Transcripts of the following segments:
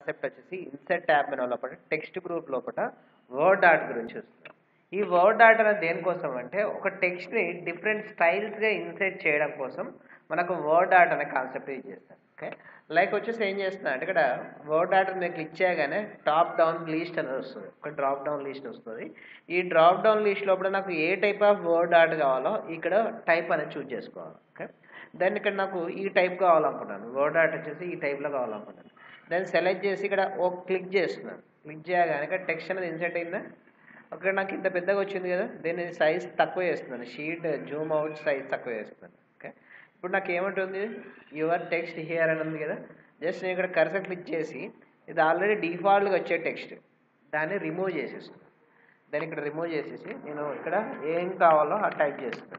Concept వచ్చేసి insert tab menu లోపల text group లోపల వర్డ్ ఆర్ట్ గురించి వస్తుంది ఈ వర్డ్ ఆర్ట్ అనేది దేనికోసం అంటే ఒక టెక్స్ట్ని డిఫరెంట్ స్టైల్స్గా ఇన్సెట్ చేయడం కోసం మనకు వర్డ్ ఆర్ట్ అనే కాన్సెప్ట్ యూజ్ చేస్తాం ఓకే లైక్ వచ్చేసి ఏం చేస్తున్నా అంటే ఇక్కడ వర్డ్ ఆర్ట్ మీద క్లిక్ చేయగానే టాప్ డౌన్ లిస్ట్ అనేది వస్తుంది ఒక డ్రాప్ డౌన్ లిస్ట్ వస్తుంది ఈ డ్రాప్ డౌన్ లిస్ట్ లోపల నాకు ఏ టైప్ ఆఫ్ వర్డ్ ఆర్ట్ కావాలో ఇక్కడ టైప్ అనేది చూజ్ చేసుకోవాలి ఓకే దాన్ని ఇక్కడ నాకు ఈ టైప్ కావాలనుకుంటాను వర్డ్ ఆర్ట్ వచ్చేసి ఈ టైప్లో కావాలనుకుంటాను దాన్ని సెలెక్ట్ చేసి ఇక్కడ ఓ క్లిక్ చేస్తున్నాను క్లిక్ చేయగానే ఇక్కడ టెక్స్ట్ అనేది ఇన్సర్ట్ అయిందా అక్కడ నాకు ఇంత పెద్దగా వచ్చింది కదా దీన్ని సైజ్ తక్కువ చేస్తున్నాను షీట్ జూమ్ అవుట్ సైజ్ తక్కువ చేస్తున్నాను ఓకే ఇప్పుడు నాకు ఏమంటుంది యువర్ టెక్స్ట్ హియర్ అని ఉంది కదా జస్ట్ నేను ఇక్కడ కర్సర్ క్లిక్ చేసి ఇది ఆల్రెడీ డిఫాల్ట్గా వచ్చే టెక్స్ట్ దాన్ని రిమూవ్ చేసేస్తున్నాను దాన్ని ఇక్కడ రిమూవ్ చేసేసి నేను ఇక్కడ ఏం కావాలో ఆ టైప్ చేస్తున్నాను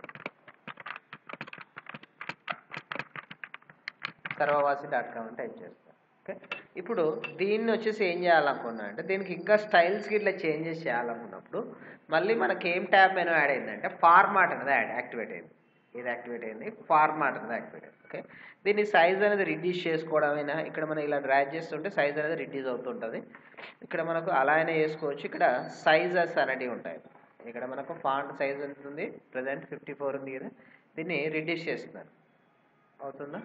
సర్వవాసి డాట్ కామ్ అని టైప్ చేస్తాను ఓకే ఇప్పుడు దీన్ని వచ్చేసి ఏం చేయాలనుకున్నా అంటే దీనికి ఇంకా స్టైల్స్కి ఇట్లా చేంజెస్ చేయాలనుకున్నప్పుడు మళ్ళీ మనకి ఏం ట్యాబ్ మెనూ యాడ్ అయిందంటే ఫార్మాట్ అనేది యాడ్ యాక్టివేట్ అయింది ఇది యాక్టివేట్ అయింది ఫార్మాట్ అనేది యాక్టివేట్ అయింది ఓకే దీన్ని సైజ్ అనేది రిడ్యూస్ చేసుకోవడమైనా ఇక్కడ మనం ఇలా డ్రాగ్ చేస్తుంటే సైజ్ అనేది రిడ్యూస్ అవుతుంటుంది ఇక్కడ మనకు అలా అయినా చేసుకోవచ్చు ఇక్కడ సైజెస్ అనేటివి ఉంటాయి ఇక్కడ మనకు ఫాంట్ సైజ్ ఎంత ఉంది ప్రజెంట్ ఫిఫ్టీ ఫోర్ ఉంది కదా దీన్ని రిడ్యూస్ చేస్తున్నారు అవుతుందా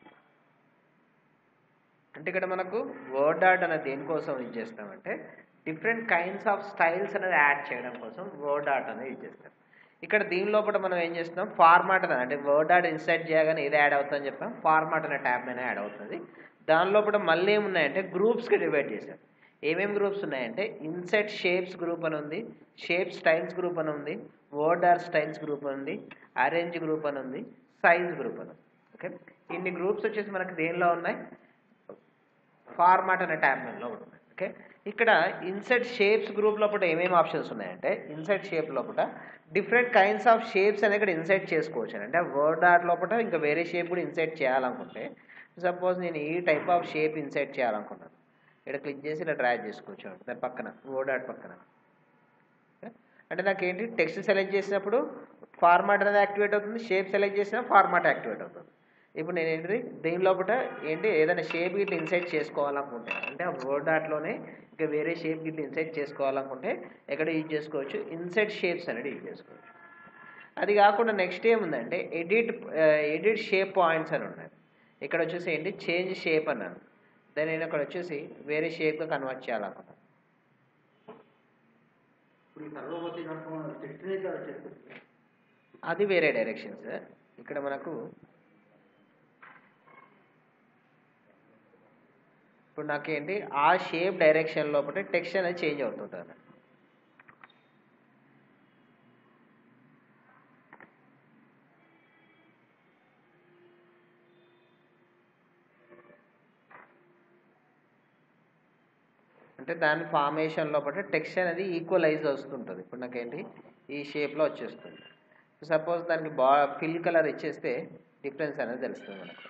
అంటే ఇక్కడ మనకు వర్డ్ ఆర్ట్ అనేది దేనికోసం యూజ్ చేస్తామంటే డిఫరెంట్ కైండ్స్ ఆఫ్ స్టైల్స్ అనేది యాడ్ చేయడం కోసం వర్డ్ ఆర్ట్ అనేది యూజ్ చేస్తాం ఇక్కడ దీని లోపల మనం ఏం చేస్తున్నాం ఫార్మాట్ అనేది అంటే వర్డ్ ఆర్ట్ ఇన్సర్ట్ చేయగానే ఇది యాడ్ అవుతుందని చెప్పాం ఫార్మాట్ అనే ట్యాబ్ మీద యాడ్ అవుతుంది దాని లోపల మళ్ళీ ఏమున్నాయంటే గ్రూప్స్కి డివైడ్ చేశాం ఏమేమి గ్రూప్స్ ఉన్నాయంటే ఇన్సెట్ షేప్స్ గ్రూప్ అని ఉంది షేప్ స్టైల్స్ గ్రూప్ అని ఉంది వర్డ్ ఆర్ స్టైల్స్ గ్రూప్ అని ఉంది అరేంజ్ గ్రూప్ అని ఉంది సైజ్ గ్రూప్ అని ఉంది ఓకే ఇన్ని గ్రూప్స్ వచ్చేసి మనకి దేనిలో ఉన్నాయి ఫార్మాట్ అనే ట్యాబ్ మెనూలో ఉంటుంది ఓకే ఇక్కడ ఇన్సెట్ షేప్స్ గ్రూప్ లోపల ఏమేమి ఆప్షన్స్ ఉన్నాయంటే ఇన్సెట్ షేప్ లోపల డిఫరెంట్ కైండ్స్ ఆఫ్ షేప్స్ అనేది ఇక్కడ ఇన్సెట్ చేసుకోవచ్చు అంటే వర్డ్ ఆర్ట్ లోపల ఇంకా వేరే షేప్ కూడా ఇన్సెట్ చేయాలనుకుంటే సపోజ్ నేను ఈ టైప్ ఆఫ్ షేప్ ఇన్సెట్ చేయాలనుకున్నాను ఇక్కడ క్లిక్ చేసి ఇలా డ్రాగ్ చేసుకోవచ్చు దాని పక్కన వర్డ్ ఆర్ట్ పక్కన అంటే నాకు ఏంటి టెక్స్ట్ సెలెక్ట్ చేసినప్పుడు ఫార్మాట్ అనేది యాక్టివేట్ అవుతుంది షేప్ సెలెక్ట్ చేసినా ఫార్మాట్ యాక్టివేట్ అవుతుంది ఇప్పుడు నేను ఏంటి దీని లోపల ఏంటి ఏదైనా షేప్ గిట్ల ఇన్సైట్ చేసుకోవాలనుకుంటే అంటే ఆ వర్డ్ ఆర్ట్లోనే ఇంకా వేరే షేప్ గిట్ల ఇన్సైట్ చేసుకోవాలనుకుంటే ఎక్కడ యూజ్ చేసుకోవచ్చు ఇన్సైట్ షేప్స్ అనేది యూజ్ చేసుకోవచ్చు అది కాకుండా నెక్స్ట్ ఏముందంటే ఎడిట్ ఎడిట్ షేప్ పాయింట్స్ అని ఉన్నాయి ఇక్కడ వచ్చేసి ఏంటి చేంజ్ షేప్ అన్నాను దాన్ని నేను అక్కడ వచ్చేసి వేరే షేప్గా కన్వర్ట్ చేయాలనుకుంటాను ఇప్పుడు ఈ సర్వపతి నడపడం టెక్స్ట్ అయితే వచ్చేస్తుంది అది వేరే డైరెక్షన్స్ ఇక్కడ మనకు ఇప్పుడు నాకేంటి ఆ షేప్ డైరెక్షన్ లోపల టెక్స్ట్ అనేది చేంజ్ అవుతుంటుంది అంటే దాని ఫార్మేషన్ లోపల టెక్స్ట్ అనేది ఈక్వలైజ్ వస్తుంటుంది ఇప్పుడు నాకేంటి ఈ షేప్లో వచ్చేస్తుంది సపోజ్ దానికి బా ఫిల్ కలర్ ఇచ్చేస్తే డిఫరెన్స్ అనేది తెలుస్తుంది మనకు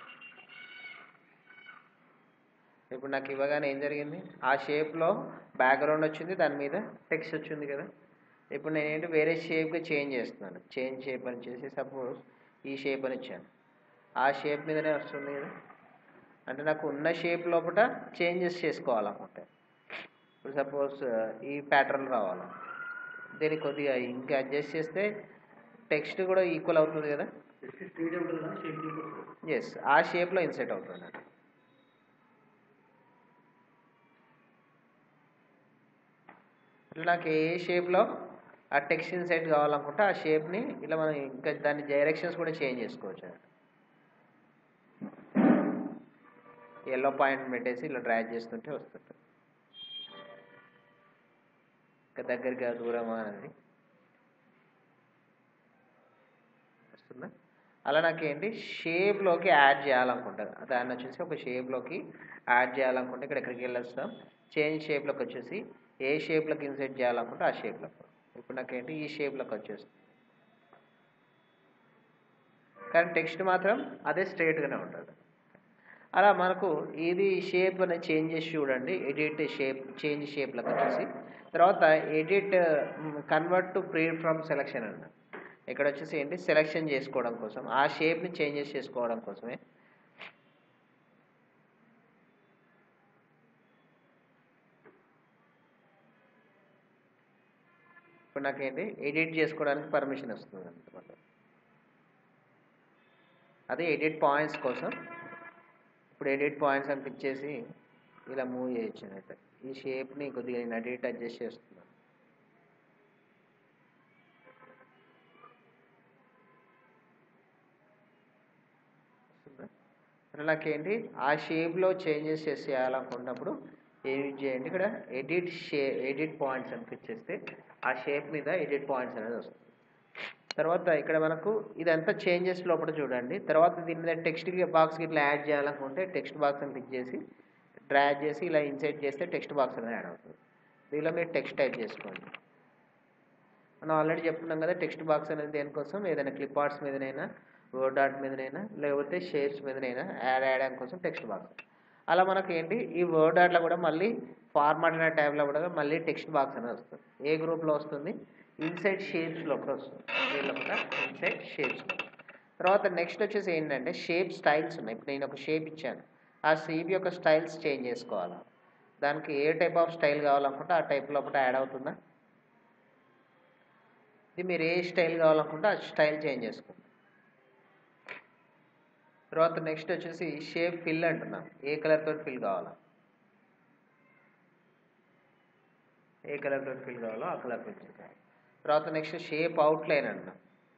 ఇప్పుడు నాకు ఇవ్వగానే ఏం జరిగింది ఆ షేప్లో బ్యాక్గ్రౌండ్ వచ్చింది దాని మీద టెక్స్ట్ వచ్చింది కదా ఇప్పుడు నేను ఏంటి వేరే షేప్గా చేంజ్ చేస్తున్నాను చేంజ్ షేప్ అని చేసి సపోజ్ ఈ షేప్ అని ఇచ్చాను ఆ షేప్ మీదనే వస్తుంది కదా అంటే నాకు ఉన్న షేప్ లోపల చేంజెస్ చేసుకోవాలనుకుంటే ఇప్పుడు సపోజ్ ఈ ప్యాటర్న్ రావాలి దీన్ని కొద్దిగా ఇంకా అడ్జస్ట్ చేస్తే టెక్స్ట్ కూడా ఈక్వల్ అవుతుంది కదా టెక్స్ట్ స్ట్రీట్ ఉంటుంది కానీ షేప్ తీసుకొస్తుంది ఎస్ ఆ షేప్లో ఇన్సెట్ అవుతుంది ఇట్లా నాకు ఏ షేప్లో ఆ టెక్స్ట్ ఇన్సెట్ కావాలనుకుంటే ఆ షేప్ని ఇలా మనం ఇంకా దాని డైరెక్షన్స్ కూడా చేంజ్ చేసుకోవచ్చు ఎల్లో పాయింట్ పెట్టేసి ఇలా డ్రాగ్ చేస్తుంటే వస్తుంది ఇంకా దగ్గరగా దూరమా అనేది వస్తుందా అలా నాకేంటి షేప్లోకి యాడ్ చేయాలనుకుంటాను దాన్ని వచ్చేసి ఒక షేప్లోకి యాడ్ చేయాలనుకుంటే ఇక్కడ ఎక్కడికి వెళ్ళొస్తాం చేంజ్ షేప్లోకి వచ్చేసి ఏ షేప్లోకి ఇన్సెట్ చేయాలనుకుంటే ఆ షేప్లోకి ఇప్పుడు నాకేంటి ఈ షేప్లోకి వచ్చేస్తుంది కానీ టెక్స్ట్ మాత్రం అదే స్ట్రైట్గానే ఉంటుంది అలా మనకు ఇది షేప్ అనేది చేంజ్ చేసి చూడండి ఎడిట్ షేప్ చేంజ్ షేప్లోకి వచ్చేసి తర్వాత edit convert to free form selection అన్న ఇక్కడ వచ్చేసి ఏంటి సెలెక్షన్ చేసుకోవడం కోసం ఆ షేప్ని చేంజెస్ చేసుకోవడం కోసమే ఇప్పుడు నాకేంటి ఎడిట్ చేసుకోవడానికి పర్మిషన్ వస్తుంది అనమాట అది ఎడిట్ పాయింట్స్ కోసం ఇప్పుడు ఎడిట్ పాయింట్స్ అని క్లిక్ చేసి ఇలా మూవ్ చేయొచ్చు అన్నట్టు ఈ షేప్ని కొద్దిగా నేను అడిట్ అడ్జస్ట్ చేస్తున్నాను వస్తుందా? మరి నాకేంటి ఆ షేప్లో చేంజెస్ చేసి చేయాలనుకున్నప్పుడు ఏం యూజ్ చేయండి ఇక్కడ ఎడిట్ షే ఎడిట్ పాయింట్స్ అని క్లిక్ చేస్తే ఆ షేప్ మీద ఎడిట్ పాయింట్స్ అనేది వస్తుంది తర్వాత ఇక్కడ మనకు ఇదంతా చేంజెస్ లోపల చూడండి తర్వాత దీని మీద టెక్స్ట్ బాక్స్ ఇట్లా యాడ్ చేయాలనుకుంటే టెక్స్ట్ బాక్స్ అని క్లిక్ చేసి డ్రాగ్ చేసి ఇలా ఇన్సైట్ చేస్తే టెక్స్ట్ బాక్స్ అనేది యాడ్ అవుతుంది దీనిలో మీరు టెక్స్ట్ టైప్ చేసుకోండి మనం ఆల్రెడీ చెప్పుకున్నాం కదా టెక్స్ట్ బాక్స్ అనేది దేనికోసం ఏదైనా క్లిప్ ఆర్ట్స్ మీదనైనా వర్డ్ ఆర్ట్ మీదనైనా లేకపోతే షేప్స్ మీదనైనా యాడ్ చేయడానికి కోసం టెక్స్ట్ బాక్స్ అలా మనకి ఏంటి ఈ వర్డ్ ఆర్ట్లో కూడా మళ్ళీ ఫార్మాట్ అనే ట్యాబ్లో కూడా మళ్ళీ టెక్స్ట్ బాక్స్ అనేది వస్తుంది ఏ గ్రూప్లో వస్తుంది ఇన్సైడ్ షేప్స్లో కూడా వస్తుంది దీనిలో కూడా ఇన్సైడ్ షేప్స్ తర్వాత నెక్స్ట్ వచ్చేసి ఏంటంటే షేప్ స్టైల్స్ ఉన్నాయి ఇప్పుడు నేను ఒక షేప్ ఇచ్చాను ఆ షేప్ యొక్క స్టైల్స్ చేంజ్ చేసుకోవాలా దానికి ఏ టైప్ ఆఫ్ స్టైల్ కావాలనుకుంటే ఆ టైప్ లోపల యాడ్ అవుతుందా ఇది మీరు ఏ స్టైల్ కావాలనుకుంటే ఆ స్టైల్ చేంజ్ చేసుకోండి తర్వాత నెక్స్ట్ వచ్చేసి షేప్ ఫిల్ అంటున్నాం ఏ కలర్ తోటి ఫిల్ కావాలా ఏ కలర్ తోటి ఫిల్ కావాలో ఆ కలర్ ఫిల్ చేయాలి తర్వాత నెక్స్ట్ షేప్ అవుట్లైన్ అంటున్నాం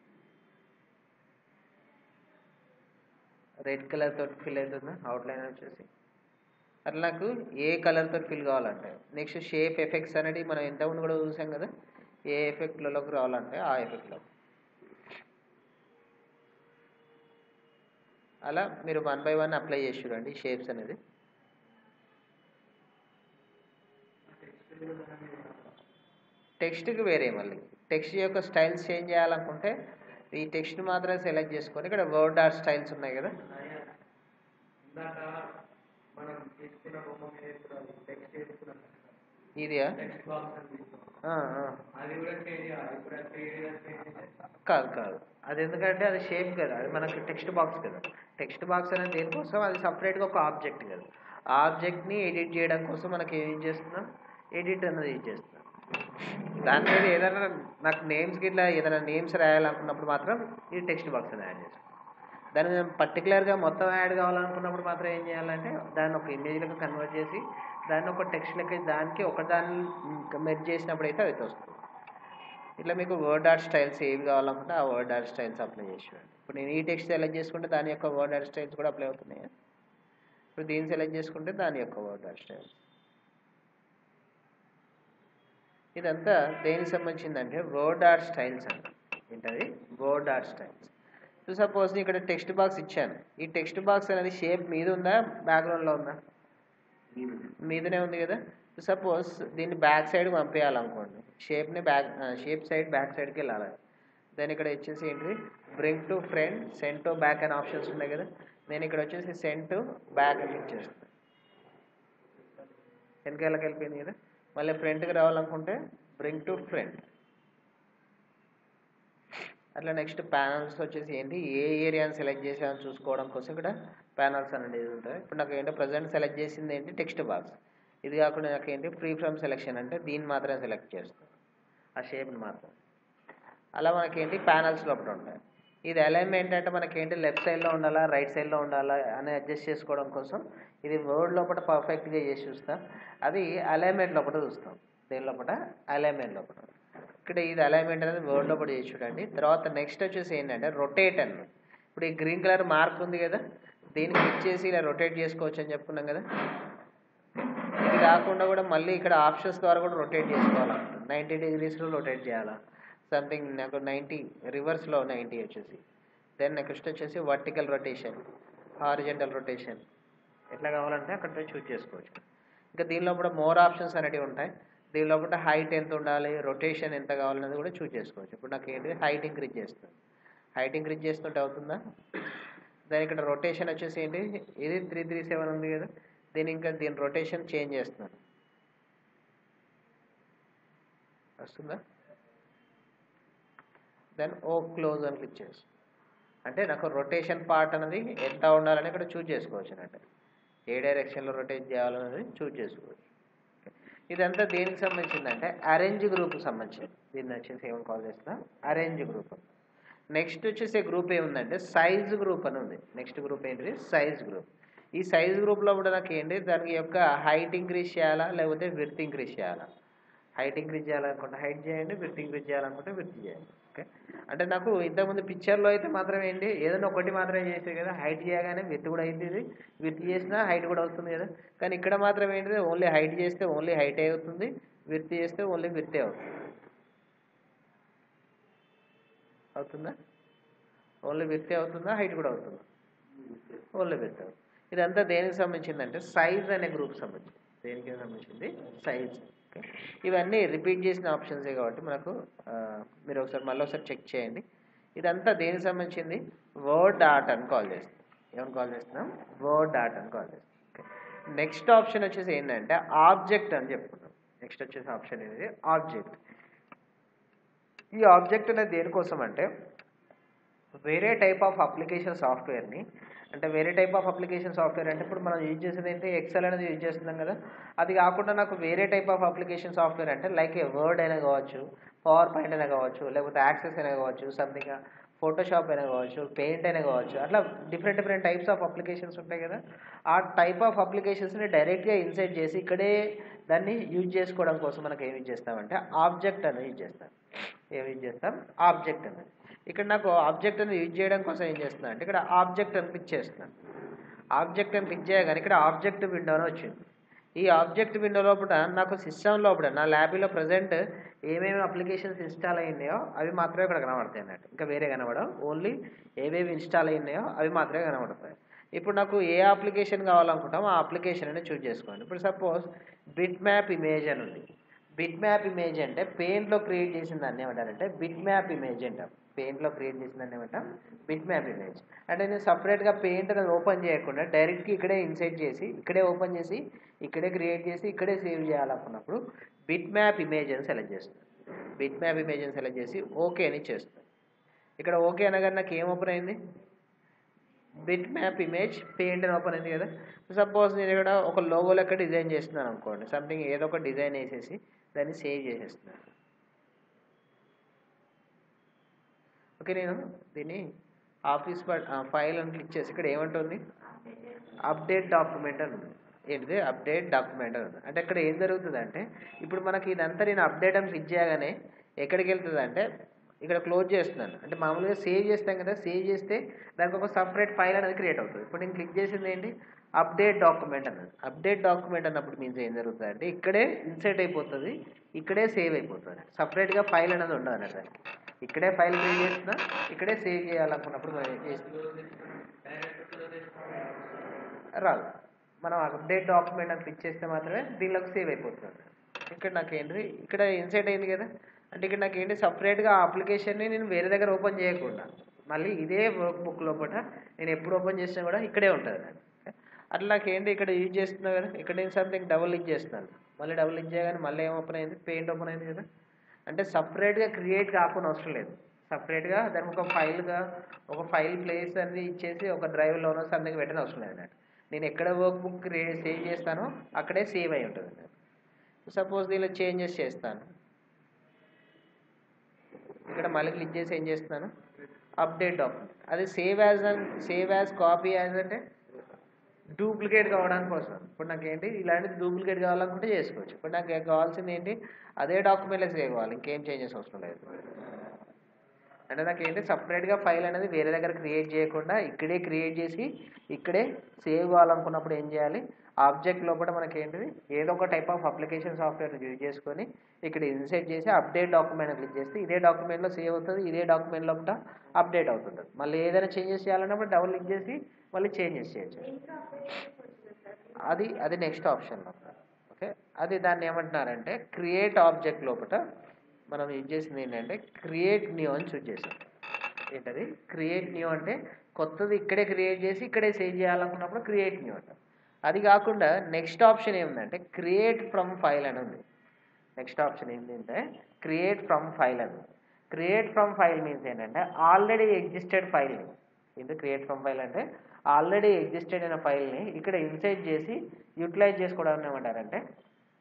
రెడ్ కలర్ తోటి ఫిల్ అవుతుందా అవుట్లైన్ వచ్చేసి అట్లా నాకు ఏ కలర్ తోటి ఫిల్ కావాలంటే నెక్స్ట్ షేప్ ఎఫెక్ట్స్ అనేది మనం ఇంతకుముందు కూడా చూసాం కదా ఏ ఎఫెక్ట్లలోకి రావాలంటే ఆ ఎఫెక్ట్లో అలా మీరు వన్ బై వన్ అప్లై చేసి చూడండి షేప్స్ అనేది టెక్స్ట్కి వేరే మళ్ళీ టెక్స్ట్ యొక్క స్టైల్స్ చేంజ్ చేయాలనుకుంటే ఈ టెక్స్ట్ మాత్రమే సెలెక్ట్ చేసుకొని ఇక్కడ వర్డ్ ఆర్ స్టైల్స్ ఉన్నాయి కదా ఇందాక మనం తీసుకున్న బొమ్మ మీద ఇప్పుడు టెక్స్ట్ చేసుకున్నాం ఇదియా టెక్స్ట్ బాక్స్ అని తీసుకున్నాం ఆ, ఆ. అది కూడా చేంజ్ చేయాలి ఇప్పుడు అది చేంజ్ చేయాలి కాదు కాదు అది ఎందుకంటే అది షేప్ కదా అది మనకి టెక్స్ట్ బాక్స్ కదా టెక్స్ట్ బాక్స్ అనేది దేనికోసం అది సపరేట్గా ఒక ఆబ్జెక్ట్ కదా ఆ ఆబ్జెక్ట్ని ఎడిట్ చేయడం కోసం మనకి ఏం యూజ్ చేస్తున్నాం ఎడిట్ అనేది యూజ్ చేస్తున్నాం దాని మీద ఏదైనా నాకు నేమ్స్ గిట్లా ఏదైనా నేమ్స్ రాయాలనుకున్నప్పుడు మాత్రం ఈ టెక్స్ట్ బాక్స్ అని యాడ్ చేస్తాం దాన్ని మేము పర్టికులర్గా మొత్తం యాడ్ కావాలనుకున్నప్పుడు మాత్రం ఏం చేయాలంటే దాన్ని ఒక ఇమేజ్లకు కన్వర్ట్ చేసి దాన్ని ఒక టెక్స్ట్ లెక్క దానికి ఒక దాన్ని మెర్జ్ చేసినప్పుడు అయితే అది వస్తుంది ఇట్లా మీకు వర్డ్ ఆర్ట్ స్టైల్స్ ఏవి కావాలనుకుంటే ఆ వర్డ్ ఆర్ట్ స్టైల్స్ అప్లై చేసి చూడండి ఇప్పుడు నేను ఈ టెక్స్ట్ సెలెక్ట్ చేసుకుంటే దాని యొక్క వర్డ్ ఆర్ట్ స్టైల్స్ కూడా అప్లై అవుతున్నాయి ఇప్పుడు దీన్ని సెలెక్ట్ చేసుకుంటే దాని యొక్క వర్డ్ ఆర్ట్ స్టైల్స్ ఇదంతా దేనికి సంబంధించిందంటే వర్డ్ ఆర్ట్ స్టైల్స్ అంట ఏంటది word art styles so suppose ఇక్కడ టెక్స్ట్ బాక్స్ ఇచ్చాను ఈ టెక్స్ట్ బాక్స్ అనేది షేప్ మీద ఉందా బ్యాక్గ్రౌండ్లో ఉందా మీదనే ఉంది కదా సపోజ్ దీన్ని బ్యాక్ సైడ్ పంపించాలనుకోండి షేప్ని బ్యాక్ షేప్ సైడ్ బ్యాక్ సైడ్కి వెళ్ళాలి దాని ఇక్కడ వచ్చేసి ఏంటి bring to front send to back అనే ఆప్షన్స్ ఉన్నాయి కదా నేను ఇక్కడ వచ్చేసి సెండ్ టు బ్యాక్ అని క్లిక్ చేస్తాను వెనకాలకి వెళ్ళిపోయింది కదా మళ్ళీ ఫ్రంట్కి రావాలనుకుంటే బ్రింగ్ టు ఫ్రంట్ అట్లా నెక్స్ట్ ప్యానల్స్ వచ్చేసి ఏంటి ఏ ఏరియాని సెలెక్ట్ చేసామని చూసుకోవడం కోసం ఇక్కడ ప్యానల్స్ అనేది ఉంటాయి ఇప్పుడు నాకు ఏంటో ప్రజెంట్ సెలెక్ట్ చేసింది ఏంటి టెక్స్ట్ బాక్స్ ఇది కాకుండా నాకు ఏంటి ఫ్రీ ఫ్రమ్ సెలెక్షన్ అంటే దీన్ని మాత్రమే సెలెక్ట్ చేస్తాను ఆ షేప్ని మాత్రం అలా మనకేంటి ప్యానల్స్ లోపల ఉంటాయి ఇది అలైన్మెంట్ అంటే మనకేంటి లెఫ్ట్ సైడ్లో ఉండాలా రైట్ సైడ్లో ఉండాలా అని అడ్జస్ట్ చేసుకోవడం కోసం ఇది వర్డ్ లోపల పర్ఫెక్ట్గా చేసి చూస్తాం అది అలైన్మెంట్ లోపల చూస్తాం దేని లోపల అలైన్మెంట్ లోపల ఇక్కడ ఇది అలైన్మెంట్ అనేది వర్డ్ లోపల చేసి చూడండి తర్వాత నెక్స్ట్ వచ్చేసి ఏంటంటే రొటేట్ అని ఇప్పుడు ఈ గ్రీన్ కలర్ మార్క్ ఉంది కదా దీన్ని క్లిక్ చేసి ఇలా రొటేట్ చేసుకోవచ్చు అని చెప్పుకున్నాం కదా ఇది కాకుండా కూడా మళ్ళీ ఇక్కడ ఆప్షన్స్ ద్వారా కూడా రొటేట్ చేసుకోవాలంట నైంటీ డిగ్రీస్లో రొటేట్ చేయాలా సంథింగ్ నాకు నైంటీ రివర్స్లో నైంటీ వచ్చేసి దెన్ నెక్స్ట్ వచ్చేసి వర్టికల్ రొటేషన్ హారిజెంటల్ రొటేషన్ ఎట్లా కావాలంటే అక్కడ పోయి చూస్ చేసుకోవచ్చు ఇంకా దీనిలో కూడా మోర్ ఆప్షన్స్ అనేవి ఉంటాయి దీనిలో కూడా హైట్ ఎంత ఉండాలి రొటేషన్ ఎంత కావాలనేది కూడా చూస్ చేసుకోవచ్చు ఇప్పుడు నాకు ఏంటి హైట్ ఇంక్రీజ్ చేస్తుంది హైట్ ఇంక్రీజ్ చేస్తుంటే అవుతుందా దాని ఇక్కడ రొటేషన్ వచ్చేసి ఏంటి ఇది త్రీ త్రీ సెవెన్ ఉంది కదా దీని ఇంకా దీని రొటేషన్ చేంజ్ చేస్తున్నాను వస్తుందా దెన్ ఓ క్లోజ్ అని క్లిక్ చేసి అంటే నాకు రొటేషన్ పార్ట్ అనేది ఎంత ఉండాలని ఇక్కడ చూజ్ చేసుకోవచ్చు అన్నట్టు ఏ డైరెక్షన్లో రొటేట్ చేయాలనేది చూజ్ చేసుకోవచ్చు ఇదంతా దేనికి సంబంధించిందంటే అరేంజ్ గ్రూప్కి సంబంధించింది దీన్ని వచ్చేసి ఏమని కాల్ చేస్తున్నాం అరేంజ్ గ్రూప్ నెక్స్ట్ వచ్చేసి గ్రూప్ ఏముందంటే సైజ్ గ్రూప్ అని ఉంది నెక్స్ట్ గ్రూప్ ఏంటిది సైజ్ గ్రూప్ ఈ సైజ్ గ్రూప్లో కూడా నాకు ఏంటి దానికి యొక్క హైట్ ఇంక్రీజ్ చేయాలా లేకపోతే విర్త్ ఇంక్రీజ్ చేయాలా హైట్ ఇంక్రీజ్ చేయాలనుకుంటే హైట్ చేయండి విర్త్ ఇంక్రీజ్ చేయాలనుకుంటే విర్త్ చేయండి ఓకే అంటే నాకు ఇంతకుముందు పిక్చర్లో అయితే మాత్రం ఏంటి ఏదైనా ఒకటి మాత్రమే చేసేది కదా హైట్ చేయగానే విత్ కూడా అయింది ఇది విత్ చేసినా హైట్ కూడా వస్తుంది కదా కానీ ఇక్కడ మాత్రం ఏంటిది ఓన్లీ హైట్ చేస్తే ఓన్లీ హైట్ అవుతుంది విత్ చేస్తే ఓన్లీ విత్తే అవుతుంది అవుతుందా ఓన్లీ విత్తే అవుతుందా హైట్ కూడా అవుతుందా ఓన్లీ విత్ అవుతుంది ఇదంతా దేనికి సంబంధించిందంటే సైజ్ అనే గ్రూప్ సంబంధించింది దేనికి సంబంధించింది సైజ్ ఇవన్నీ రిపీట్ చేసిన ఆప్షన్సే కాబట్టి మనకు ఆ, మీరు ఒకసారి మళ్ళీ ఒకసారి చెక్ చేయండి ఇదంతా దేనికి సంబంధించింది వర్డ్ డాట్ అని కాల్ చేస్తాం ఏమని కాల్ చేస్తున్నాం వర్డ్ డాట్ అని కాల్ చేస్తాం నెక్స్ట్ ఆప్షన్ వచ్చేసి ఏంటంటే ఆబ్జెక్ట్ అని చెప్పుకున్నాం నెక్స్ట్ వచ్చేసి ఆప్షన్ అనేది ఆబ్జెక్ట్ ఈ ఆబ్జెక్ట్ అనేది దేనికోసం అంటే వేరే టైప్ ఆఫ్ అప్లికేషన్ సాఫ్ట్వేర్ని అంటే వేరే టైప్ ఆఫ్ అప్లికేషన్ సాఫ్ట్వేర్ అంటే ఇప్పుడు మనం యూజ్ చేసేది ఏంటి ఎక్సెల్ అనేది యూజ్ చేస్తున్నాం కదా అది కాకుండా నాకు వేరే టైప్ ఆఫ్ అప్లికేషన్ సాఫ్ట్వేర్ అంటే లైక్ ఏ వర్డ్ అయినా కావచ్చు పవర్ పాయింట్ అయినా కావచ్చు లేకపోతే యాక్సెస్ అయినా కావచ్చు సంథింగ్ ఫోటోషాప్ అయినా కావచ్చు పెయింట్ అయినా కావచ్చు అట్లా different different types of applications ఉంటాయి కదా ఆ టైప్ ఆఫ్ అప్లికేషన్స్ని డైరెక్ట్గా ఇన్సైట్ చేసి ఇక్కడే దాన్ని యూజ్ చేసుకోవడం కోసం మనకి ఏమి యూజ్ చేస్తామంటే ఆబ్జెక్ట్ అనేది యూజ్ చేస్తాం ఏమి యూజ్ చేస్తాం ఆబ్జెక్ట్ అనేది ఇక్కడ నాకు ఆబ్జెక్ట్ అనేది యూజ్ చేయడం కోసం ఏం చేస్తున్నా అంటే ఇక్కడ ఆబ్జెక్ట్ అని క్లిక్ చేస్తున్నాను ఆబ్జెక్ట్ అని క్లిక్ చేయగానే ఇక్కడ ఆబ్జెక్ట్ విండో అని వచ్చింది ఈ ఆబ్జెక్ట్ విండో లోపల నాకు సిస్టమ్ లోపల నా ల్యాబ్లో ప్రజెంట్ ఏమేమి అప్లికేషన్స్ ఇన్స్టాల్ అయినాయో అవి మాత్రమే ఇక్కడ కనబడతాయి అన్నట్టు ఇంకా వేరే కనబడవు ఓన్లీ ఏవేవి ఇన్స్టాల్ అయినాయో అవి మాత్రమే కనబడతాయి ఇప్పుడు నాకు ఏ అప్లికేషన్ కావాలనుకుంటామో ఆ అప్లికేషన్ అనేది చూస్ చేసుకోండి ఇప్పుడు సపోజ్ బిట్ మ్యాప్ ఇమేజ్ అని ఉంది బిట్ మ్యాప్ ఇమేజ్ అంటే పెయింట్లో క్రియేట్ చేసిన దాన్ని ఏమంటారంటే బిట్ మ్యాప్ ఇమేజ్ అంటాం పెయింట్లో క్రియేట్ చేసిన దాన్ని ఏమంటాం బిట్ మ్యాప్ ఇమేజ్ అంటే నేను సపరేట్గా పెయింట్ అనేది ఓపెన్ చేయకుండా డైరెక్ట్గా ఇక్కడే ఇన్సైట్ చేసి ఇక్కడే ఓపెన్ చేసి ఇక్కడే క్రియేట్ చేసి ఇక్కడే సేవ్ చేయాలనుకున్నప్పుడు బిట్ మ్యాప్ ఇమేజ్ అని సెలెక్ట్ చేస్తాను బిట్ మ్యాప్ ఇమేజ్ అని సెలెక్ట్ చేసి ఓకే అని చేస్తాను ఇక్కడ ఓకే అనగానే నాకు ఏం ఓపెన్ అయింది బిట్ మ్యాప్ ఇమేజ్ పెయింట్ అని ఓపెన్ అయింది కదా సపోజ్ నేను ఇక్కడ ఒక లోగో లెక్క డిజైన్ చేస్తున్నాను అనుకోండి సంథింగ్ ఏదో ఒక డిజైన్ వేసేసి దాన్ని సేవ్ చేసేస్తున్నాను ఓకే నేను దీన్ని ఆఫీస్ ఫైల్ అని క్లిక్ చేసి ఇక్కడ ఏమంటుంది అప్డేట్ డాక్యుమెంట్ అని ఉంది ఏంటిది అప్డేట్ డాక్యుమెంట్ అని ఉంది అంటే ఇక్కడ ఏం జరుగుతుంది అంటే ఇప్పుడు మనకి ఇదంతా నేను అప్డేట్ అని క్లిక్ చేయగానే ఎక్కడికి వెళ్తుంది అంటే ఇక్కడ క్లోజ్ చేస్తున్నాను అంటే మామూలుగా సేవ్ చేస్తాం కదా సేవ్ చేస్తే దానికి ఒక సపరేట్ ఫైల్ అనేది క్రియేట్ అవుతుంది ఇప్పుడు నేను క్లిక్ చేసింది ఏంటి అప్డేట్ డాక్యుమెంట్ అన్నది అప్డేట్ డాక్యుమెంట్ అన్నప్పుడు మీన్స్ ఏం జరుగుతుంది అంటే ఇక్కడే ఇన్సర్ట్ అయిపోతుంది ఇక్కడే సేవ్ అయిపోతుంది సపరేట్గా ఫైల్ అనేది ఉండదు అన్నట్టు దానికి. ఇక్కడే ఫైల్ క్రియేట్ చేస్తున్నా ఇక్కడే సేవ్ చేయాలనుకున్నప్పుడు మనం ఏం చేస్తున్నాం రాదు మనం అప్డేట్ డాక్యుమెంట్ అని క్లిక్ చేస్తే మాత్రమే దీనిలోకి సేవ్ అయిపోతుంది ఇక్కడ నాకు ఏంటి ఇక్కడ ఇన్సైట్ అయింది కదా అంటే ఇక్కడ నాకు ఏంటి సపరేట్గా ఆ అప్లికేషన్ని నేను వేరే దగ్గర ఓపెన్ చేయకుండా మళ్ళీ ఇదే వర్క్ బుక్ లోపల నేను ఎప్పుడు ఓపెన్ చేసినా కూడా ఇక్కడే ఉంటుంది నాకు అట్లా నాకు ఏంటి ఇక్కడ యూజ్ చేస్తున్నా కదా ఇక్కడ నేను సంథింగ్ డబుల్ లింక్ చేస్తున్నాను మళ్ళీ డబుల్ లింక్ చేయగానే మళ్ళీ ఏం ఓపెన్ అయింది పెయింట్ ఓపెన్ అయింది కదా అంటే సపరేట్గా క్రియేట్ కాకుండా అవసరం లేదు సపరేట్గా దానికి ఒక ఫైల్గా ఒక ఫైల్ ప్లేస్ అనేది ఇచ్చేసి ఒక డ్రైవ్లోనో సంథింగ్ పెట్టని అవసరం లేదు అన్నట్టు నేను ఎక్కడ వర్క్ బుక్ క్రియేట్ సేవ్ చేస్తానో అక్కడే సేవ్ అయి ఉంటుంది అన్నట్టు సపోజ్ దీనిలో చేంజెస్ చేస్తాను ఇక్కడ మళ్ళీ క్లిక్ చేసి ఏం చేస్తున్నాను అప్డేట్ డాక్యుమెంట్ అది save as save as copy as అంటే డూప్లికేట్ కావడానికి కోసం ఇప్పుడు నాకు ఏంటి ఇలాంటిది డూప్లికేట్ కావాలనుకుంటే చేసుకోవచ్చు ఇప్పుడు నాకు కావాల్సింది ఏంటి అదే డాక్యుమెంట్లో సేవ్ కావాలి ఇంకేం చేంజెస్ అవసరం లేదు అంటే నాకు ఏంటి సపరేట్గా ఫైల్ అనేది వేరే దగ్గర క్రియేట్ చేయకుండా ఇక్కడే క్రియేట్ చేసి ఇక్కడే సేవ్ కావాలనుకున్నప్పుడు ఏం చేయాలి ఆబ్జెక్ట్ లోపల మనకి ఏంటిది ఏదో ఒక type of application software use చేసుకొని ఇక్కడ ఇన్సైట్ చేసి అప్డేట్ డాక్యుమెంట్ క్లిక్ చేస్తే ఇదే డాక్యుమెంట్లో సేవ్ అవుతుంది ఇదే డాక్యుమెంట్ లోపల అప్డేట్ అవుతుంది మళ్ళీ ఏదైనా చేంజెస్ చేయాలన్నప్పుడు డబుల్ క్లిక్ చేసి మళ్ళీ చేంజెస్ చేయొచ్చు అది అది నెక్స్ట్ ఆప్షన్ ఓకే అది దాన్ని ఏమంటున్నారంటే క్రియేట్ ఆబ్జెక్ట్ లోపల మనం యూజ్ చేసింది ఏంటంటే క్రియేట్ న్యూ అని చూజ్ చేసాం ఏంటది క్రియేట్ న్యూ అంటే కొత్తది ఇక్కడే క్రియేట్ చేసి ఇక్కడే సేవ్ చేయాలనుకున్నప్పుడు క్రియేట్ న్యూ అంట అది కాకుండా నెక్స్ట్ ఆప్షన్ ఏముందంటే క్రియేట్ ఫ్రమ్ ఫైల్ అని ఉంది నెక్స్ట్ ఆప్షన్ ఏంటంటే క్రియేట్ ఫ్రమ్ ఫైల్ అని క్రియేట్ ఫ్రమ్ ఫైల్ మీన్స్ ఏంటంటే ఆల్రెడీ ఎగ్జిస్టెడ్ ఫైల్ని ఏంటి క్రియేట్ ఫ్రమ్ ఫైల్ అంటే ఆల్రెడీ ఎగ్జిస్టెడ్ అయిన ఫైల్ని ఇక్కడ ఇన్సైట్ చేసి యూటిలైజ్ చేసుకోవడం ఏమంటారంటే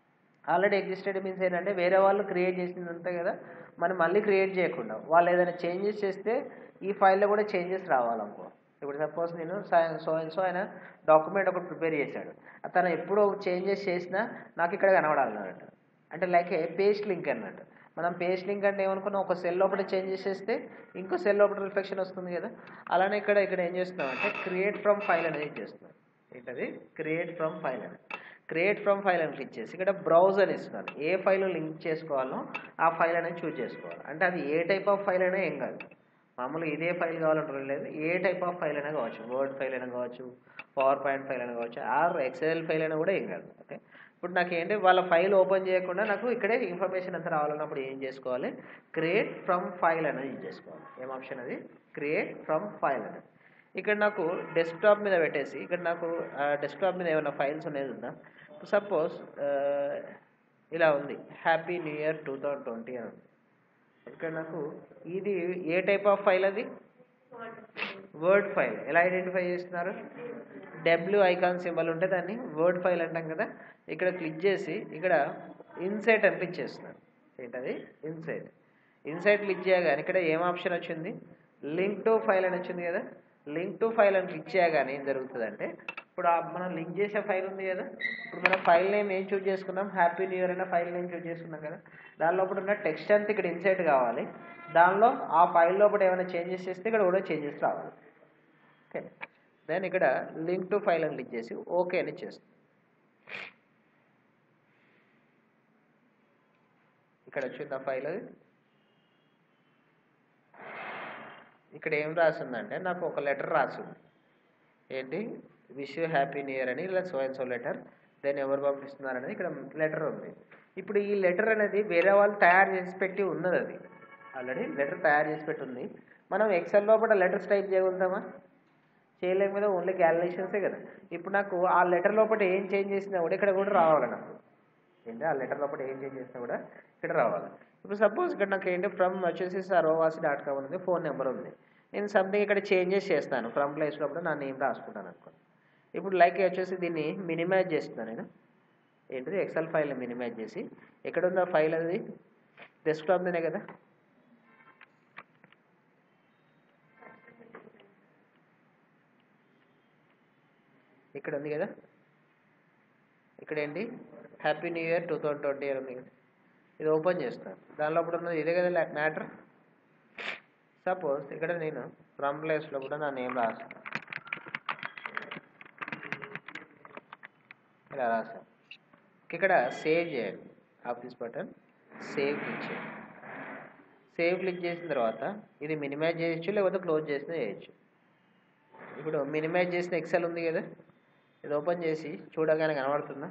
ఆల్రెడీ ఎగ్జిస్టెడ్ మీన్స్ ఏంటంటే వేరే వాళ్ళు క్రియేట్ చేసింది అంతే కదా మనం మళ్ళీ క్రియేట్ చేయకుండా వాళ్ళు ఏదైనా చేంజెస్ చేస్తే ఈ ఫైల్లో కూడా చేంజెస్ రావాలనుకో ఇప్పుడు సపోజ్ నేను సో అండ్ సో ఆయన డాక్యుమెంట్ ఒకటి ప్రిపేర్ చేశాడు తను ఎప్పుడో చేంజెస్ చేసినా నాకు ఇక్కడ కనబడాలి అన్నట్టు అంటే లైక్ ఏ పేస్ట్ లింక్ అన్నట్టు మనం పేస్ట్ లింక్ అంటే ఏమనుకున్నాం ఒక సెల్ లోపల చేంజెస్ చేస్తే ఇంకో సెల్ లోపల రిఫ్లెక్షన్ వస్తుంది కదా అలానే ఇక్కడ ఇక్కడ ఏం చేస్తున్నాం అంటే క్రియేట్ ఫ్రమ్ ఫైల్ అనేది చేస్తున్నాం ఏంటది క్రియేట్ ఫ్రమ్ ఫైల్ అని క్రియేట్ ఫ్రమ్ ఫైల్ అని క్లిక్ చేసి ఇక్కడ బ్రౌజ్ అని ఇస్తున్నారు ఏ ఫైల్ లింక్ చేసుకోవాలో ఆ ఫైల్ అనేది చూజ్ చేసుకోవాలి అంటే అది ఏ టైప్ ఆఫ్ ఫైల్ అయినా ఏం కాదు మామూలుగా ఇదే ఫైల్ కావాలంటే లేదు ఏ టైప్ ఆఫ్ ఫైల్ అయినా కావచ్చు వర్డ్ ఫైల్ అయినా కావచ్చు పవర్ పాయింట్ ఫైల్ అయినా కావచ్చు ఆర్ ఎక్సెల్ ఫైల్ అయినా కూడా ఏం కాదు ఓకే ఇప్పుడు నాకు ఏంటి వాళ్ళ ఫైల్ ఓపెన్ చేయకుండా నాకు ఇక్కడే ఇన్ఫర్మేషన్ అంతా రావాలన్నప్పుడు ఏం చేసుకోవాలి క్రియేట్ ఫ్రమ్ ఫైల్ అనేది యూజ్ చేసుకోవాలి ఏం ఆప్షన్ అది క్రియేట్ ఫ్రమ్ ఫైల్ అనేది ఇక్కడ నాకు డెస్క్టాప్ మీద పెట్టేసి ఇక్కడ నాకు డెస్క్టాప్ మీద ఏమైనా ఫైల్స్ అనేది ఉందా సపోజ్ ఇలా ఉంది happy new year two thousand twenty అని ఉంది ఇక్కడ నాకు ఇది ఏ టైప్ ఆఫ్ ఫైల్ అది వర్డ్ ఫైల్ ఎలా ఐడెంటిఫై చేస్తున్నారు డబ్ల్యూ ఐకాన్ సింబల్ ఉంటే దాన్ని వర్డ్ ఫైల్ అంటాం కదా ఇక్కడ క్లిక్ చేసి ఇక్కడ ఇన్సైట్ అని క్లిక్ చేస్తున్నారు ఏంటది ఇన్సైట్ ఇన్సైట్ క్లిక్ చేయగానే ఇక్కడ ఏం ఆప్షన్ వచ్చింది లింక్ టు ఫైల్ అని వచ్చింది కదా లింక్ టు ఫైల్ అని క్లిక్ చేయగానే ఏం జరుగుతుందంటే ఇప్పుడు ఆ మనం లింక్ చేసే ఫైల్ ఉంది కదా ఇప్పుడు మన ఫైల్ నేమ్ ఏం చూజ్ చేసుకున్నాం హ్యాపీ న్యూ ఇయర్ అనే ఫైల్ నేమ్ చూజ్ చేసుకున్నాం కదా దాని లోపల ఉన్న టెక్స్ట్ అంతా ఇక్కడ ఇన్సైట్ కావాలి దానిలో ఆ ఫైల్ లోపల ఏమైనా చేంజెస్ చేస్తే ఇక్కడ కూడా చేంజెస్ రావాలి ఓకే దెన్ ఇక్కడ లింక్ టు ఫైల్ అని క్లిక్ చేసి ఓకే అని చేస్తాం ఇక్కడ వచ్చింది ఆ ఫైల్ అది ఇక్కడ ఏం రాసిందంటే నాకు ఒక లెటర్ రాసింది ఏంటి wish you happy new year అని ఇలా so and so letter then ఎవరు పంపిస్తున్నారు అనేది ఇక్కడ లెటర్ ఉంది ఇప్పుడు ఈ లెటర్ అనేది వేరే వాళ్ళు తయారు చేసి పెట్టి ఉన్నది అది ఆల్రెడీ లెటర్ తయారు చేసి పెట్టి ఉంది మనం ఎక్సెల్ లోపల లెటర్స్ టైప్ చేయగలుగుతామా చేయలేం కదా ఓన్లీ క్యాలిక్యులేషన్సే కదా ఇప్పుడు నాకు ఆ లెటర్ లోపల ఏం చేంజ్ చేసినా కూడా ఇక్కడ కూడా రావాలి నాకు ఏంటి ఆ లెటర్ లోపల ఏం చేంజ్ చేసినా కూడా ఇక్కడ రావాలి ఇప్పుడు సపోజ్ ఇక్కడ నాకు ఏంటి ఫ్రమ్ వచ్చేసి సర్వవాసి డాట్ కామ్ ఉంది ఫోన్ నెంబర్ ఉంది నేను సంథింగ్ ఇక్కడ చేంజెస్ చేస్తాను ఫ్రమ్ ప్లేస్ లోపల నా నేమ్ రాసుకుంటాను అనుకో ఇప్పుడు లైక్ వచ్చేసి దీన్ని మినిమైజ్ చేస్తున్నాను నేను ఏంటిది ఎక్సెల్ ఫైల్ మినిమైజ్ చేసి ఎక్కడ ఉందో ఫైల్ అది డెస్క్టాప్ మీదే కదా ఇక్కడ ఉంది కదా ఇక్కడ ఏంటి happy new year two thousand twenty year ఉంది కదా ఇది ఓపెన్ చేస్తాను దానిలో ఇప్పుడు ఉన్నది ఇదే కదా మ్యాటర్ సపోజ్ ఇక్కడ నేను ఫ్రమ్ ప్లేస్లో కూడా నా నేమ్ రాస్తాను ఇలా రాసాను ఇక్కడ సేవ్ చేయండి ఆఫీస్ బటన్ సేవ్ క్లిక్ చేయండి సేవ్ క్లిక్ చేసిన తర్వాత ఇది మినిమైజ్ చేయొచ్చు లేకపోతే క్లోజ్ చేసినా చేయొచ్చు ఇప్పుడు మినిమైజ్ చేసిన ఎక్సెల్ ఉంది కదా ఇది ఓపెన్ చేసి చూడగానే కనబడుతుందా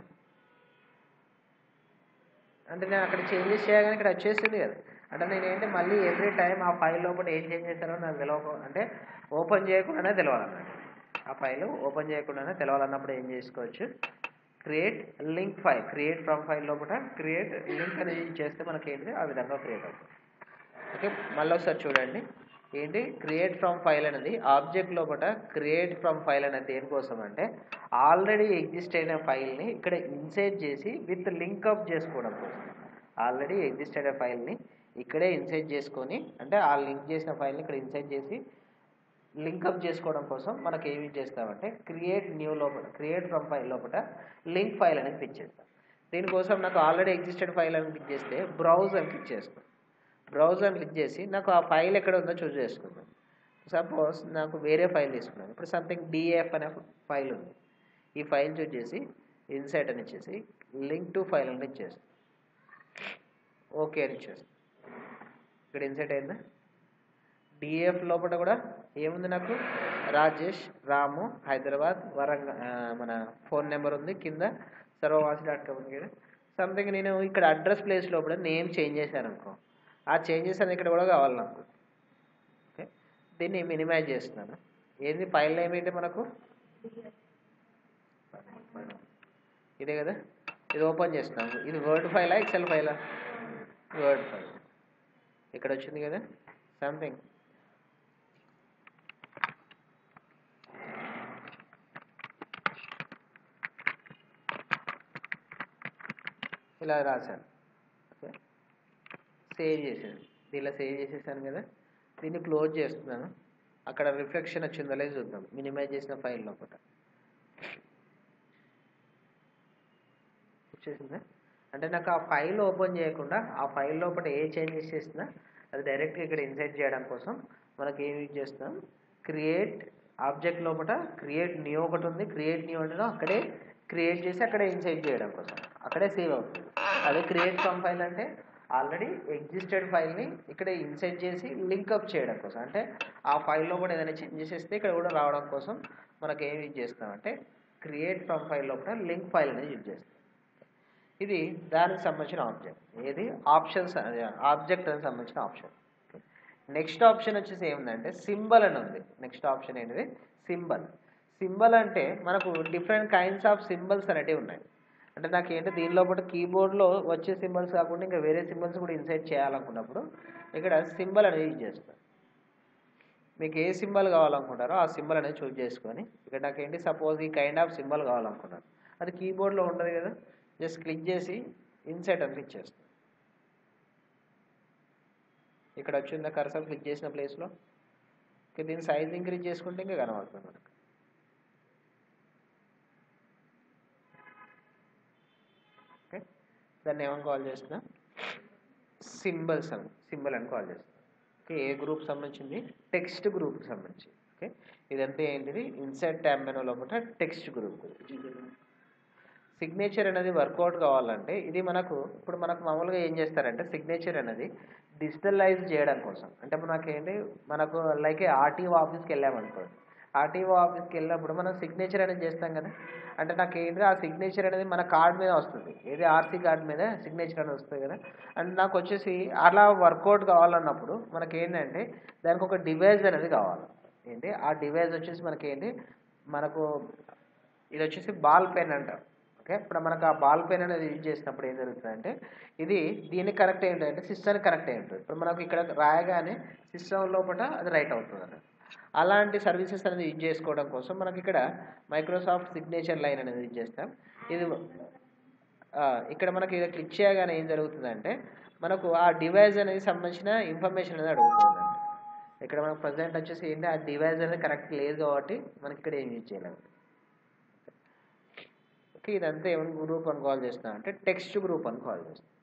అంటే నేను అక్కడ చేంజెస్ చేయగానే ఇక్కడ వచ్చేసింది కదా అంటే నేను ఏంటి మళ్ళీ ఎవ్రీ టైం ఆ ఫైల్ లోపల ఏం చేంజ్ చేస్తారో నాకు తెలియక అంటే ఓపెన్ చేయకుండానే తెలవాలన్నమాట ఆ ఫైల్ ఓపెన్ చేయకుండానే తెలవాలన్నప్పుడు ఏం చేసుకోవచ్చు create link file create from file లోపల క్రియేట్ లింక్ అనేది చేస్తే మనకి ఏంటి ఆ విధంగా క్రియేట్ అవుతుంది ఓకే మళ్ళీ ఒకసారి చూడండి ఏంటి క్రియేట్ ఫ్రమ్ ఫైల్ అనేది ఆబ్జెక్ట్ లోపల క్రియేట్ ఫ్రమ్ ఫైల్ అనేది దేనికోసం అంటే ఆల్రెడీ ఎగ్జిస్ట్ అయిన ఫైల్ని ఇక్కడ ఇన్సైట్ చేసి విత్ లింక్ అప్ చేసుకోవడం కోసం ఆల్రెడీ ఎగ్జిస్ట్ అయిన ఫైల్ని ఇక్కడే ఇన్సైట్ చేసుకొని అంటే ఆ లింక్ చేసిన ఫైల్ని ఇక్కడ ఇన్సైట్ చేసి లింకప్ చేసుకోవడం కోసం మనకి ఏమి చేస్తామంటే క్రియేట్ న్యూ లోపల క్రియేట్ ఫ్రమ్ ఫైల్ లోపల లింక్ ఫైల్ అనేది క్లిక్ చేస్తాం దీనికోసం నాకు ఆల్రెడీ ఎగ్జిస్టెడ్ ఫైల్ అని క్లిక్ చేస్తే బ్రౌజ్ అని క్లిక్ చేస్తాం బ్రౌజ్ అని క్లిక్ చేసి నాకు ఆ ఫైల్ ఎక్కడ ఉందో చూస్ చేసుకుందాం సపోజ్ నాకు వేరే ఫైల్ తీసుకున్నాను ఇప్పుడు సంథింగ్ డిఎఫ్ అనే ఫైల్ ఉంది ఈ ఫైల్ చూస్ చేసి ఇన్సైట్ అని ఇచ్చేసి లింక్ టు ఫైల్ అని ఇచ్చేస్తాం ఓకే అని ఇచ్చేస్తాం ఇక్కడ ఇన్సైట్ అయిందా డిఎఫ్ లోపల కూడా ఏముంది నాకు రాజేష్ రాము హైదరాబాద్ వరంగల్ మన ఫోన్ నెంబర్ ఉంది కింద సర్వవాసి డాట్ కామ్ ఉంది కదా సంథింగ్ నేను ఇక్కడ అడ్రస్ ప్లేస్ లోపల నేమ్ చేంజ్ చేశాను అనుకో ఆ చేంజెస్ అనేది ఇక్కడ కూడా కావాలి నాకు ఓకే దీన్ని మినిమైజ్ చేస్తున్నాను ఏంది ఫైల్ నేమ్ ఏంటి మనకు ఇదే కదా ఇది ఓపెన్ చేస్తున్నాము ఇది వర్డ్ ఫైలా ఎక్సెల్ ఫైలా వర్డ్ ఫైల్ ఇక్కడ వచ్చింది కదా సంథింగ్ ఇలా రాశాను ఓకే సేవ్ చేసాను దీనిలో సేవ్ చేసేసాను కదా దీన్ని క్లోజ్ చేస్తున్నాను అక్కడ రిఫ్లెక్షన్ వచ్చిందో లేదో చూద్దాం మినిమైజ్ చేసిన ఫైల్ లోపల వచ్చేసిందా అంటే నాకు ఆ ఫైల్ ఓపెన్ చేయకుండా ఆ ఫైల్ లోపల ఏ చేంజెస్ చేసినా అది డైరెక్ట్గా ఇక్కడ ఇన్సైట్ చేయడం కోసం మనకి ఏం యూజ్ చేస్తాం క్రియేట్ ఆబ్జెక్ట్ లోపల క్రియేట్ న్యూ ఒకటి ఉంది క్రియేట్ న్యూ అంటే అక్కడే క్రియేట్ చేసి అక్కడే ఇన్సైట్ చేయడం కోసం అక్కడే సేవ్ అవుతుంది అదే క్రియేట్ ఫ్రమ్ ఫైల్ అంటే ఆల్రెడీ ఎగ్జిస్టెడ్ ఫైల్ని ఇక్కడ ఇన్సైట్ చేసి లింక్అప్ చేయడం కోసం అంటే ఆ ఫైల్లో కూడా ఏదైనా చేంజెస్ ఇస్తే ఇక్కడ కూడా రావడం కోసం మనకి ఏం యూజ్ చేస్తామంటే క్రియేట్ ఫ్రమ్ ఫైల్ లోపల లింక్ ఫైల్ అనేది యూజ్ చేస్తాం ఇది దానికి సంబంధించిన ఆబ్జెక్ట్ ఏది ఆప్షన్స్ ఆబ్జెక్ట్ అని సంబంధించిన ఆప్షన్ నెక్స్ట్ ఆప్షన్ వచ్చేసి ఏముందంటే సింబల్ అని ఉంది నెక్స్ట్ ఆప్షన్ ఏంటిది సింబల్ సింబల్ అంటే మనకు డిఫరెంట్ కైండ్స్ ఆఫ్ సింబల్స్ అనేటివి ఉన్నాయి అంటే నాకు ఏంటి దీనిలో పాటు కీబోర్డ్లో వచ్చే సింబల్స్ కాకుండా ఇంకా వేరే సింబల్స్ కూడా ఇన్సైట్ చేయాలనుకున్నప్పుడు ఇక్కడ సింబల్ అనేది యూజ్ చేస్తాను మీకు ఏ సింబల్ కావాలనుకుంటారో ఆ సింబల్ అనేది చూస్ చేసుకొని ఇక్కడ నాకు ఏంటి సపోజ్ ఈ కైండ్ ఆఫ్ సింబల్ కావాలనుకున్నాను అది కీబోర్డ్లో ఉంటుంది కదా జస్ట్ క్లిక్ చేసి ఇన్సైట్ అని క్లిక్ చేస్తాను ఇక్కడ వచ్చిందా కర్సర్ క్లిక్ చేసిన ప్లేస్లో ఇంకా దీని సైజ్ ఇంక్రీజ్ చేసుకుంటే ఇంకా కనబడుతుంది మనకు ఓకే దాన్ని ఏమని కాల్ చేస్తున్నా సింబల్స్ అని సింబల్ అని కాల్ చేస్తాం ఓకే ఏ గ్రూప్ సంబంధించింది టెక్స్ట్ గ్రూప్కి సంబంధించి ఓకే ఇదంతా ఏంటిది ఇన్సైడ్ ట్యాబ్ మెనూ లోపల టెక్స్ట్ గ్రూప్ గురించి సిగ్నేచర్ అనేది వర్కౌట్ కావాలంటే ఇది మనకు ఇప్పుడు మనకు మామూలుగా ఏం చేస్తారంటే సిగ్నేచర్ అనేది డిజిటలైజ్ చేయడం కోసం అంటే ఇప్పుడు నాకు ఏంటి మనకు లైక్ ఆర్టీఓ ఆఫీస్కి వెళ్ళామనుకోండి ఆర్టీఓ ఆఫీస్కి వెళ్ళినప్పుడు మనం సిగ్నేచర్ అనేది చేస్తాం కదా అంటే నాకు ఏంటి ఆ సిగ్నేచర్ అనేది మన కార్డ్ మీద వస్తుంది ఏది ఆర్సీ కార్డ్ మీద సిగ్నేచర్ అనేది వస్తుంది కదా అండ్ నాకు వచ్చేసి అలా వర్కౌట్ కావాలన్నప్పుడు మనకి ఏంటంటే దానికి ఒక డివైస్ అనేది కావాలి ఏంటి ఆ డివైస్ వచ్చేసి మనకి ఏంటి మనకు ఇది వచ్చేసి బాల్ పెన్ అంటారు ఓకే ఇప్పుడు మనకు ఆ బాల్ పెన్ అనేది యూజ్ చేసినప్పుడు ఏం జరుగుతుందంటే ఇది దీనికి కనెక్ట్ అయి ఉంటుంది సిస్టమ్కి కనెక్ట్ అయి ఉంటుంది ఇప్పుడు మనకు ఇక్కడ రాయగానే సిస్టమ్ లోపల అది రైట్ అవుతుంది అన్నమాట అలాంటి సర్వీసెస్ అనేది యూజ్ చేసుకోవడం కోసం మనకి ఇక్కడ మైక్రోసాఫ్ట్ సిగ్నేచర్ లైన్ అనేది యూజ్ చేస్తాం ఇది ఆ, ఇక్కడ మనకి ఇలా క్లిక్ చేయగానే ఏం జరుగుతుందంటే మనకు ఆ డివైస్ అనేది సంబంధించిన ఇన్ఫర్మేషన్ అనేది అడుగుతుంది ఇక్కడ మనకు ప్రజెంట్ వచ్చేసి ఏంటి ఆ డివైస్ అనేది కరెక్ట్ లేదు కాబట్టి మనకి ఇక్కడ ఏం యూజ్ చేయలేము ఓకే ఇదంతా ఏమైనా గ్రూప్ అని కాల్ చేస్తాం అంటే టెక్స్ట్ గ్రూప్ అని కాల్ చేస్తాం